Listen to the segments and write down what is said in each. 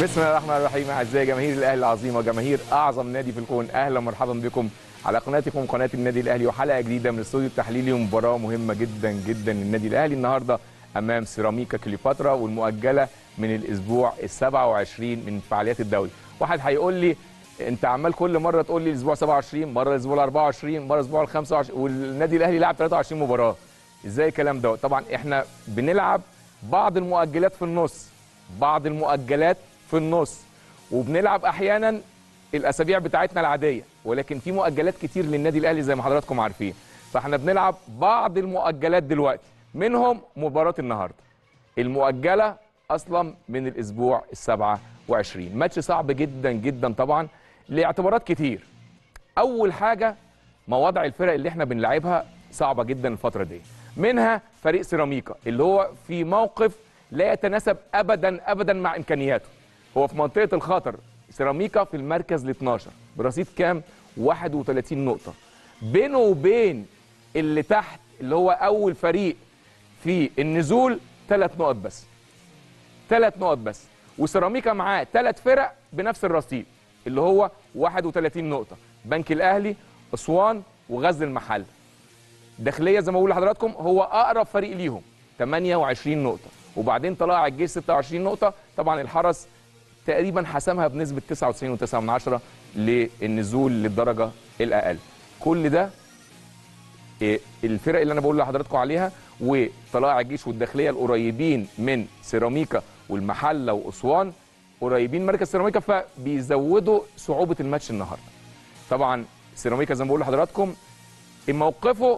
بسم الله الرحمن الرحيم اعزائي جماهير الاهلي العظيمه جماهير اعظم نادي في الكون اهلا ومرحبا بكم على قناتكم قناه النادي الاهلي وحلقه جديده من الاستوديو التحليلي ومباراه مهمه جدا جدا للنادي الاهلي النهارده امام سيراميكا كليوباترا والمؤجله من الاسبوع ال 27 من فعاليات الدوري واحد هيقول لي انت عمال كل مره تقول لي الاسبوع 27 مره الاسبوع ال 24 مره الاسبوع ال 25 والنادي الاهلي لعب 23 مباراه ازاي الكلام ده طبعا احنا بنلعب بعض المؤجلات في النص بعض المؤجلات في النص وبنلعب احيانا الاسابيع بتاعتنا العاديه ولكن في مؤجلات كتير للنادي الاهلي زي ما حضراتكم عارفين فاحنا بنلعب بعض المؤجلات دلوقتي منهم مباراه النهارده المؤجله اصلا من الاسبوع ال 27 ماتش صعب جدا جدا طبعا لاعتبارات كتير اول حاجه مواضع الفرق اللي احنا بنلعبها صعبه جدا الفتره دي منها فريق سيراميكا اللي هو في موقف لا يتناسب ابدا ابدا مع امكانياته هو في منطقه الخطر سيراميكا في المركز ال 12 برصيد كام 31 نقطه بينه وبين اللي تحت اللي هو اول فريق في النزول ثلاث نقط بس ثلاث نقط بس وسيراميكا معاه ثلاث فرق بنفس الرصيد اللي هو 31 نقطه بنك الاهلي اسوان وغزل المحله داخليه زي ما بقول لحضراتكم هو اقرب فريق ليهم 28 نقطه وبعدين طلائع الجيش 26 نقطه طبعا الحرس تقريبا حسمها بنسبه 99.9 للنزول للدرجه الاقل كل ده إيه، الفرق اللي انا بقول لحضراتكم عليها وطلائع الجيش والداخليه القريبين من سيراميكا والمحله واسوان قريبين مركز سيراميكا فبيزودوا صعوبه الماتش النهارده طبعا سيراميكا زي ما بقول لحضراتكم موقفه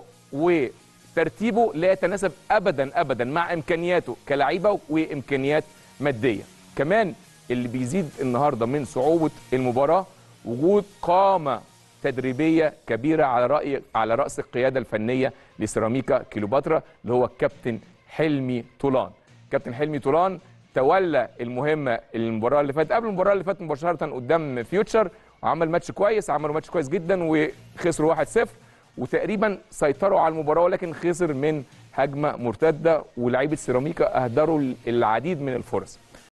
وترتيبه لا يتناسب ابدا ابدا مع امكانياته كلعيبه وامكانيات ماديه كمان اللي بيزيد النهارده من صعوبه المباراه وجود قامه تدريبيه كبيره على راي على راس القياده الفنيه لسيراميكا كيلوباترا اللي هو الكابتن حلمي طولان كابتن حلمي طولان تولى المهمه المباراه اللي فاتت قبل المباراه اللي فاتت مباشره قدام فيوتشر وعمل ماتش كويس عملوا ماتش كويس جدا وخسروا 1-0 وتقريبا سيطروا على المباراه ولكن خسر من هجمه مرتده ولاعيبه سيراميكا اهدروا العديد من الفرص